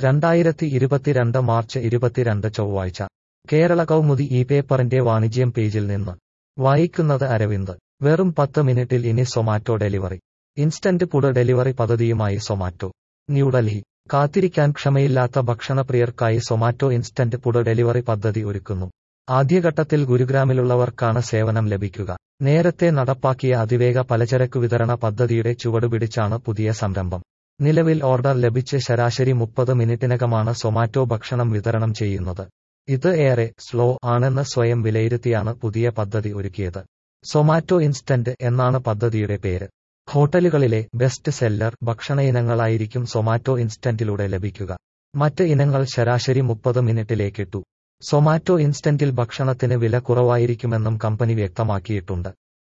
രണ്ടായിരത്തി ഇരുപത്തിരണ്ട് മാർച്ച് ഇരുപത്തിരണ്ട് ചൊവ്വാഴ്ച കേരള കൗമുദി ഈ പേപ്പറിന്റെ വാണിജ്യം പേജിൽ നിന്ന് വായിക്കുന്നത് അരവിന്ദ് വെറും പത്ത് മിനിറ്റിൽ ഇനി Zomato delivery instant food delivery പദ്ധതിയുമായി സൊമാറ്റോ ന്യൂഡൽഹി കാത്തിരിക്കാൻ ക്ഷമയില്ലാത്ത ഭക്ഷണപ്രിയർക്കായി സൊമാറ്റോ ഇൻസ്റ്റന്റ് ഫുഡ് ഡെലിവറി പദ്ധതി ഒരുക്കുന്നു ആദ്യഘട്ടത്തിൽ ഗുരുഗ്രാമിലുള്ളവർക്കാണ് സേവനം ലഭിക്കുക നേരത്തെ നടപ്പാക്കിയ അതിവേഗ പലചരക്ക് വിതരണ പദ്ധതിയുടെ ചുവടുപിടിച്ചാണ് പുതിയ സംരംഭം നിലവിൽ ഓർഡർ ലഭിച്ച് ശരാശരി മുപ്പത് മിനിറ്റിനകമാണ് സൊമാറ്റോ ഭക്ഷണം വിതരണം ചെയ്യുന്നത് ഇത് ഏറെ സ്ലോ ആണെന്ന് സ്വയം വിലയിരുത്തിയാണ് പുതിയ പദ്ധതി ഒരുക്കിയത് സൊമാറ്റോ ഇൻസ്റ്റന്റ് എന്നാണ് പദ്ധതിയുടെ പേര് ഹോട്ടലുകളിലെ ബെസ്റ്റ് സെല്ലർ ഭക്ഷണ ഇനങ്ങളായിരിക്കും സൊമാറ്റോ ഇൻസ്റ്റന്റിലൂടെ ലഭിക്കുക മറ്റ് ഇനങ്ങൾ ശരാശരി മുപ്പത് മിനിറ്റിലേക്കിട്ടു സൊമാറ്റോ ഇൻസ്റ്റന്റിൽ ഭക്ഷണത്തിന് വില കുറവായിരിക്കുമെന്നും കമ്പനി വ്യക്തമാക്കിയിട്ടുണ്ട്